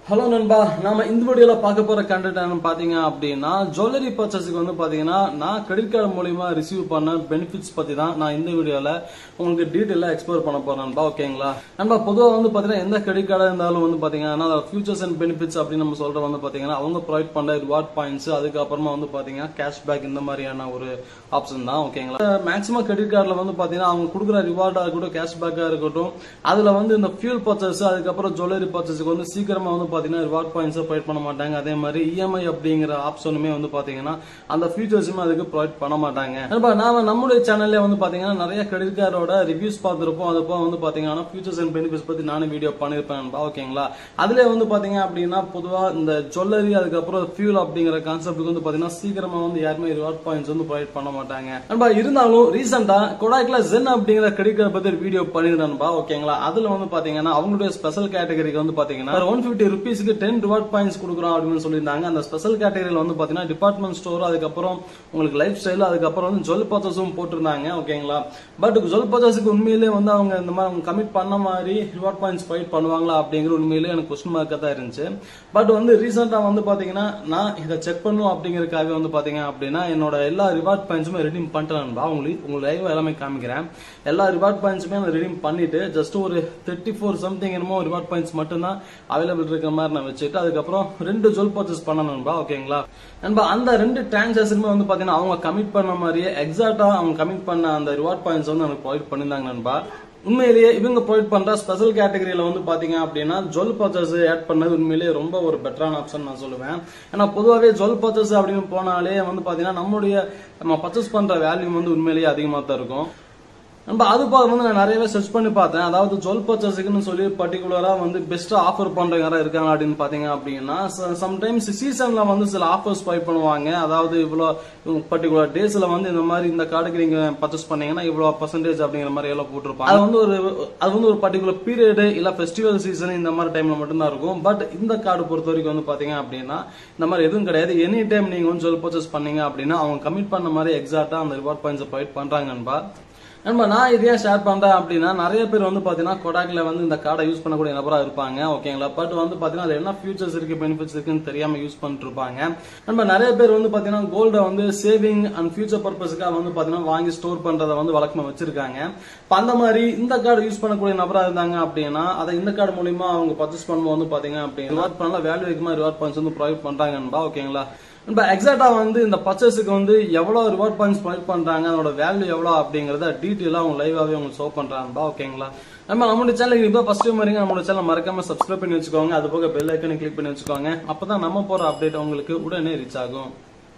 hello நண்பா நாம இந்த வீடியோல பார்க்க போற கண்டென்ட் என்னன்னு பாத்தீங்க அப்படின்னா ஜுவல்லரி பர்ச்சேஸுக்கு வந்து பாத்தீங்கன்னா நான் கிரெடிட் கார்டு மூலியமா ரிசீவ் பண்ண பெனிஃபிட்ஸ் பத்தி தான் நான் இந்த வீடியோல உங்களுக்கு டீட்டெயிலா எக்ஸ்ப்ளோர் பண்ண போறேன் நண்பா ஓகேங்களா நண்பா பொதுவா வந்து பாத்தீங்கன்னா எந்த கிரெடிட் கார்டா இருந்தாலும் வந்து பாத்தீங்கன்னா ஃபியூச்சர்ஸ் அண்ட் பெனிஃபிட்ஸ் அப்படின்னு நம்ம சொல்ற வந்து பாத்தீங்கன்னா அவங்க ப்ரொவைட் பண்ற ரிவார்ட் பாயிண்ட்ஸ் அதுக்கப்புறமா வந்து பாத்தீங்கன்னா கேஷ்பேக் இந்த மாதிரியான ஒரு ஆப்ஷன் தான் ஓகேங்களா மேக்ஸிமம் கிரெடிட் கார்டுல வந்து பாத்தீங்கன்னா அவங்க கொடுக்குற ரிவார்டா இருக்கட்டும் கேஷ்பேக்கா இருக்கட்டும் அதுல வந்து இந்த ஃபியூல் பர்ச்சேஸ் அதுக்கப்புறம் ஜுவல்லரி பர்ச்சேஸ்க்கு வந்து சீக்கிரமா வந்து பாத்தீங்கன்னா ரிவார்ட் பாயிண்ட்ஸ் ப்ரொவைட் பண்ண மாட்டாங்க அதே மாதிரி இஎம்ஐ அப்படிங்கிற ஆப்ஷனுமே வந்து பாத்தீங்கன்னா அந்த ஃபீச்சர்ஸுமே அதுக்கு ப்ரொவைட் பண்ண மாட்டாங்க நண்பா நாம நம்முடைய சேனல்ல வந்து பாத்தீங்கன்னா நிறைய கிரெடிட் கார்டோட ரிவ்யூஸ் பார்த்திருப்போம் அது போக வந்து பாத்தீங்கன்னா ஃபியூச்சர்ஸ் அண்ட் பெனிஃபிட்ஸ் பத்தி நானும் வீடியோ பண்ணிருப்பேன் நண்பா ஓகேங்களா அதுல வந்து பாத்தீங்க அப்படின்னா பொதுவா இந்த ஜுவல்லரி அதுக்கப்புறம் ஃபியூல் அப்படிங்கிற கான்செப்ட்டுக்கு வந்து பாத்தீங்கன்னா சீக்கிரமா வந்து யாருமே ரிவார்ட் பாயிண்ட்ஸ் வந்து ப்ரொவைட் பண்ண மாட்டாங்க நண்பா இருந்தாலும் ரீசெண்டா கொடாய்க்குல ஜென் அப்படிங்கிற கிரெடிட் கார்டு பத்தி வீடியோ பண்ணிருந்தேன்பா ஓகேங்களா அதுல வந்து பாத்தீங்கன்னா அவங்களுடைய ஸ்பெஷல் கேட்டகரிக்கு வந்து பாத்தீங்கன்னா ஒன் பிப்டி ருபீஸ்க்கு டென் ரிவார்ட் பாயிண்ட்ஸ் கொடுக்குறோம் அப்படின்னு சொல்லியிருந்தாங்க அந்த ஸ்பெஷல் கேட்டகரியில வந்து பாத்தீங்கன்னா டிபார்ட்மெண்ட் ஸ்டோர் அதுக்கப்புறம் உங்களுக்கு லைஃப் ஸ்டைல் அதுக்கப்புறம் வந்து ஜுவல் பர்ச்சஸும் போட்டிருந்தாங்க ஓகேங்களா பட் ஜுவல் பர்ச்சஸுக்கு உண்மையிலேயே வந்து அவங்க இந்த மாதிரி அவங்க கமிட் பண்ண மாதிரி ரிவார்ட் பாயிண்ட்ஸ் ப்ரொவைட் பண்ணுவாங்களா அப்படிங்கிற உண்மையிலேயே எனக்கு கொஸ்டின் மார்க்காக தான் இருந்துச்சு பட் வந்து ரீசெண்டா வந்து பாத்தீங்கன்னா நான் இதை செக் பண்ணும் அப்படிங்கறதுக்காக வந்து பாத்தீங்க அப்படின்னா என்னோட எல்லா ரிவார்ட் பாயிண்ட்ஸுமே ரெடீம் பண்ணிட்டேன்பா உங்களுக்கு உங்களுக்கு லைவ் எல்லாமே காமிக்கிறேன் எல்லா ரிவார்ட் பாயிண்ட்ஸுமே நான் ரெடீம் பண்ணிட்டு ஜஸ்ட் ஒரு தேர்ட்டி ஃபோர் சம்திங் என்னமோ ரிவார்ட் பாயிண்ட்ஸ் மட்டும் தான் அவைலபிள் இருக்கிற மாதிரி நான் வச்சுட்டு அதுக்கப்புறம் ரெண்டு ஜுவல் பர்ச்சேஸ் பண்ணணும்பா ஓகேங்களா நண்பா அந்த ரெண்டு டிரான்சாக்ஷனுமே வந்து பாத்தீங்கன்னா அவங்க கமிட் பண்ண மாதிரியே எக்ஸாக்டா அவங்க கமிட் பண்ண அந்த ரிவார்ட் பாயிண்ட்ஸ் வந்து எனக்கு ப்ரொவைட் பண்ணியிருந்தாங்க நண்பா உண்மையிலேயே இவங்க ப்ரொவைட் பண்ற ஸ்பெஷல் கேட்டகரியில வந்து பாத்தீங்க அப்படின்னா ஜுவல் பர்ச்சேஸ் ஆட் பண்ணது உண்மையிலேயே ரொம்ப ஒரு பெட்டரான ஆப்ஷன் நான் சொல்லுவேன் ஏன்னா பொதுவாகவே ஜுவல் பர்ச்சேஸ் அப்படின்னு போனாலே வந்து பாத்தீங்கன்னா நம்மளுடைய நம்ம பர்ச்சேஸ் பண்ற வேல்யூ வந்து உண்மையிலேயே அதிகமாக தான் இருக்கும் நம்ம அது போக வந்து நான் நிறையவே சர்ச் பண்ணி பார்த்தேன் அதாவது ஜுவல் பர்ச்சேஸுக்குன்னு சொல்லி பர்டிகுலரா வந்து பெஸ்ட் ஆஃபர் பண்றவங்க யாரா இருக்காங்க அப்படின்னு பாத்தீங்க அப்படின்னா சம்டைம்ஸ் சீசன்ல வந்து சில ஆஃபர்ஸ் ட்ரை பண்ணுவாங்க அதாவது இவ்வளவு பர்டிகுலர் டேஸ்ல வந்து இந்த மாதிரி இந்த கார்டுக்கு நீங்க பர்ச்சேஸ் பண்ணீங்கன்னா இவ்வளவு பர்சன்டேஜ் அப்படிங்கிற மாதிரி எல்லாம் போட்டிருப்பாங்க அது வந்து ஒரு அது வந்து ஒரு பர்டிகுலர் பீரியடு இல்ல ஃபெஸ்டிவல் சீசன் இந்த மாதிரி டைம்ல மட்டும்தான் இருக்கும் பட் இந்த கார்டு பொறுத்த வரைக்கும் வந்து பாத்தீங்க அப்படின்னா இந்த மாதிரி எதுவும் கிடையாது எனி டைம் நீங்க வந்து ஜுவல் பர்ச்சேஸ் பண்ணீங்க அப்படின்னா அவங்க கமிட் பண்ண மாதிரி எக்ஸாக்டா அந்த ரிவார்ட் பாயிண்ட்ஸ் ப்ரொவைட் பண்றாங்கன்பா நண்பா நான் இதே ஷேர் பண்றேன் அப்படின்னா நிறைய பேர் வந்து பாத்தீங்கன்னா கொடாக்ல வந்து இந்த கார்டை யூஸ் பண்ணக்கூடிய நபரா இருப்பாங்க ஓகேங்களா பட் வந்து பாத்தீங்கன்னா அது என்ன ஃபியூச்சர்ஸ் இருக்கு பெனிஃபிட்ஸ் இருக்குன்னு தெரியாம யூஸ் பண்ணிட்டு இருப்பாங்க நண்பா நிறைய பேர் வந்து பாத்தீங்கன்னா கோல்டை வந்து சேவிங் அண்ட் ஃபியூச்சர் பர்பஸ்க்காக வந்து பாத்தீங்கன்னா வாங்கி ஸ்டோர் பண்றதை வந்து வழக்கமா வச்சிருக்காங்க இப்ப அந்த மாதிரி இந்த கார்டு யூஸ் பண்ணக்கூடிய நபரா இருந்தாங்க அப்படின்னா அதை இந்த கார்டு மூலியமா அவங்க பர்ச்சேஸ் பண்ணும்போது வந்து பாத்தீங்க அப்படின்னா ரிவார்ட் பண்ணலாம் வேல்யூ இருக்குமா ரிவார்ட் பாயிண்ட்ஸ் வந்து ப்ரொவைட் பண்றாங்கன்பா ஓகேங்களா இப்போ எக்ஸாக்டா வந்து இந்த பர்ச்சேஸுக்கு வந்து எவ்வளவு ரிவார்ட் பாயிண்ட்ஸ் ப்ரொவைட் பண்றாங்க அதோட வேல்யூ எவ்வளவு அப்படிங்கறத டீட்டெயிலா அவங்க லைவாவே அவங்க ஷோ பண்றாங்கப்பா ஓகேங்களா நம்ம நம்மளுடைய சேனலுக்கு இப்போ ஃபர்ஸ்ட் டைம் வரீங்க நம்மளோட சேனல் மறக்காம சப்ஸ்கிரைப் பண்ணி வச்சுக்கோங்க அது போக பெல் ஐக்கனை கிளிக் பண்ணி வச்சுக்கோங்க அப்பதான் நம்ம போற அப்டேட் உங்களுக்கு உடனே ரீச் ஆகும்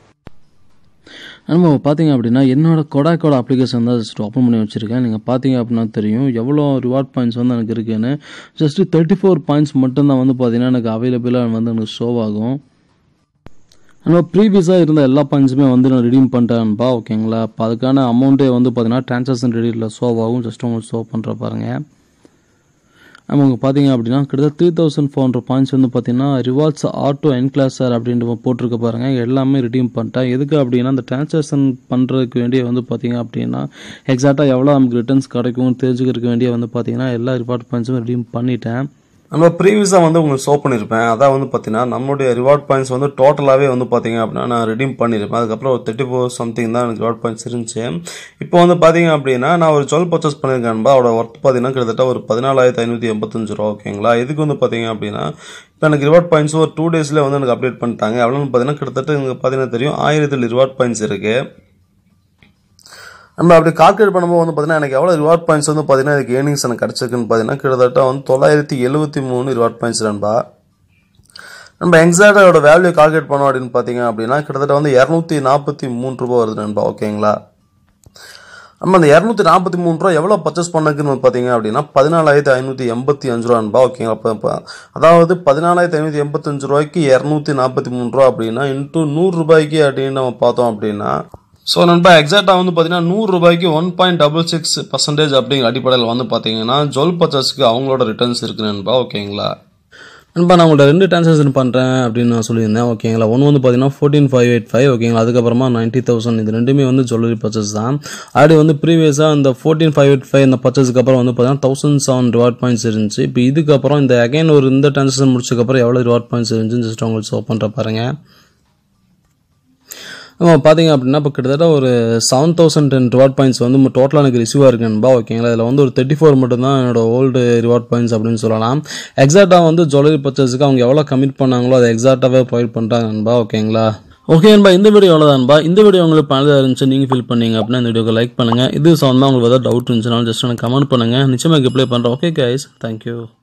நம்ம பார்த்தீங்க அப்படின்னா என்னோட கொடாக்கோட அப்ளிகேஷன் தான் ஜஸ்ட் ஓப்பன் பண்ணி வச்சுருக்கேன் நீங்கள் பார்த்தீங்க அப்படின்னா தெரியும் எவ்வளோ ரிவார்ட் பாயிண்ட்ஸ் வந்து எனக்கு இருக்குன்னு ஜஸ்ட் தேர்ட்டி ஃபோர் பாயிண்ட்ஸ் மட்டும்தான் வந்து பார்த்தீங்கன்னா எனக்கு அவைலபிளாக வந்து எனக்கு ஷோ ஆகும் நம்ம ப்ரீவியஸாக இருந்த எல்லா பாயிண்ட்ஸுமே வந்து நான் ரிடீம் பண்ணிட்டேன்ப்பா ஓகேங்களா இப்போ அதுக்கான அமௌண்ட்டே வந்து பார்த்தீங்கன்னா ட்ரான்சாக்ஷன் ரெடியில் ஷோ ஆகும் ஜஸ்ட் உங்களுக்கு ஷோ பண்ணுற பாருங்கள் நம்ம இங்கே பார்த்தீங்க அப்படின்னா கிட்டத்தட்ட three thousand four hundred points வந்து பார்த்தீங்கன்னா ரிவார்ட்ஸ் ஆட்டோ என் கிளாஸ் சார் அப்படின்ட்டு போட்டிருக்க பாருங்க எல்லாமே ரிடீம் பண்ணிட்டேன் எதுக்கு அப்படின்னா அந்த டிரான்சாக்ஷன் பண்ணுறதுக்கு வேண்டிய வந்து பார்த்தீங்க அப்படின்னா எக்ஸாக்டாக எவ்வளோ நமக்கு ரிட்டர்ன்ஸ் கிடைக்கும்னு தெரிஞ்சுக்கிறதுக்கு வேண்டிய வந்து பார்த்தீங்கன்னா எல்லா ரிவார்ட் பாயிண்ட்ஸும் ரிடீம் பண்ணிட்டேன் நம்ம ப்ரீவியஸாக வந்து உங்களுக்கு ஷோ பண்ணியிருப்பேன் அதான் வந்து பார்த்தீங்கன்னா நம்மளுடைய ரிவார்ட் பாயிண்ட்ஸ் வந்து டோட்டலாகவே வந்து பார்த்தீங்க அப்படின்னா நான் ரிடீம் பண்ணியிருப்பேன் அதுக்கப்புறம் ஒரு தேர்ட்டி ஃபோர் சம்திங் தான் எனக்கு ரிவார்ட் பாயிண்ட்ஸ் இருந்துச்சு இப்போ வந்து பார்த்தீங்க அப்படின்னா நான் ஒரு ஜுவல் பர்ச்சேஸ் பண்ணியிருக்கேன்பா அதோட ஒர்த் பார்த்தீங்கன்னா கிட்டத்தட்ட ஒரு பதினாலாயிரத்தி ஐநூற்றி எண்பத்தஞ்சு ரூபா ஓகேங்களா இதுக்கு வந்து பார்த்தீங்க அப்படின்னா இப்போ எனக்கு ரிவார்ட் பாயிண்ட்ஸ் ஒரு டூ டேஸ்லேயே வந்து எனக்கு அப்டேட் பண்ணிட்டாங்க எவ்வளோன்னு பார்த்தீங்கன்னா கிட்டத்தட்ட எனக்கு பார்த்தீங்கன்னா தெரியும் ஆயிரத்தில் ரிவார்ட் பாயிண்ட்ஸ் இருக்குது நம்ம அப்படி கால்குலேட் பண்ணும்போது வந்து பார்த்தீங்கன்னா எனக்கு எவ்வளோ ரிவார்ட் பாயிண்ட்ஸ் வந்து பார்த்தீங்கன்னா எனக்கு ஏர்னிங்ஸ் எனக்கு கிடச்சிருக்குன்னு பார்த்தீங்கன்னா கிட்டத்தட்ட வந்து தொள்ளாயிரத்தி எழுபத்தி மூணு ரிவார்ட் பாயிண்ட்ஸ் நண்பா நம்ம எக்ஸாக்டாக வேல்யூ கால்குலேட் பண்ணோம் அப்படின்னு பார்த்தீங்க அப்படின்னா கிட்டத்தட்ட வந்து இரநூத்தி நாற்பத்தி மூணு ரூபா வருது நண்பா ஓகேங்களா நம்ம அந்த இரநூத்தி நாற்பத்தி மூணு ரூபா எவ்வளோ பர்ச்சேஸ் பண்ணக்குன்னு பார்த்தீங்க அப்படின்னா பதினாலாயிரத்தி ஐநூற்றி எண்பத்தி அஞ்சு ரூபான்பா ஓகேங்களா இப்போ இப்போ அதாவது பதினாலாயிரத்தி ஐநூற்றி எண்பத்தஞ்சு ரூபாய்க்கு இரநூத்தி நாற்பத்தி மூணு ரூபா அப்படின்னா இன்ட்டு நூறு ரூபாய்க்கு அப்படின்னு நம்ம பார்த்தோம் அப்படின்னா ஸோ நண்பா எக்ஸாக்டாக வந்து பார்த்தீங்கன்னா நூறு ரூபாய்க்கு one point double six percentage அப்படிங்கிற அடிப்படையில் வந்து பார்த்தீங்கன்னா ஜுவல் பர்ச்சேஸ்க்கு அவங்களோட ரிட்டர்ன்ஸ் இருக்கு நண்பா ஓகேங்களா நண்பா நான் உங்கள்ட்ட ரெண்டு ட்ரான்சாக்ஷன் பண்ணுறேன் அப்படின்னு நான் சொல்லியிருந்தேன் ஓகேங்களா ஒன்று வந்து பார்த்தீங்கன்னா ஃபோர்டீன் ஃபைவ் எயிட் ஃபைவ் ஓகேங்களா அதுக்கப்புறமா நைன்ட்டி தௌசண்ட் இது ரெண்டுமே வந்து ஜுவல்லரி பர்ச்சேஸ் தான் ஆல்ரெடி வந்து ப்ரீவியஸாக இந்த ஃபோர்டீன் ஃபைவ் எயிட் ஃபைவ் இந்த பர்ச்சேஸ்க்கு அப்புறம் வந்து பார்த்தீங்கன்னா தௌசண்ட் செவன் ரிவார்ட் பாயிண்ட்ஸ் இருந்துச்சு இப்போ இதுக்கப்புறம் இந்த அகைன் ஒரு இந்த ட்ரான்சாக்ஷன் முடிச்சதுக்கப்புறம் எவ்வளோ ரிவார்ட் பாயிண்ட்ஸ் இருந்துச்சுன்னு ஜஸ்ட் உங்களுக்கு ஷோ பண்ணுற பாருங்க நம்ம பார்த்தீங்க அப்படின்னா இப்போ கிட்டத்தட்ட ஒரு seven thousand ten reward points வந்து டோட்டலாக எனக்கு ரிசீவ் இருக்குன்பா ஓகேங்களா இதில் வந்து ஒரு தேர்ட்டி ஃபோர் மட்டும் தான் என்னோட ஓல்டு ரிவார்ட் பாயிண்ட்ஸ் அப்படின்னு சொல்லலாம் எக்ஸாக்டாக வந்து ஜுவல்லரி பர்ச்சேஸுக்கு அவங்க எவ்வளோ கமிட் பண்ணாங்களோ அதை எக்ஸாக்டாகவே ப்ரொவைட் பண்ணுறாங்கன்பா ஓகேங்களா ஓகே நண்பா இந்த வீடியோ அவ்வளோதான்பா இந்த வீடியோ உங்களுக்கு பணதாக இருந்துச்சு நீங்கள் ஃபீல் பண்ணீங்க அப்படின்னா இந்த வீடியோக்கு லைக் பண்ணுங்கள் இது சம்மந்தமாக உங்களுக்கு ஏதாவது டவுட் இருந்துச்சுனாலும் ஜஸ்ட் எனக்கு கமெண்ட் பண்ணுங்கள் நிச்சயமாக ரிப்ளை பண்ணுறேன் ஓகே கைஸ் தேங்க்யூ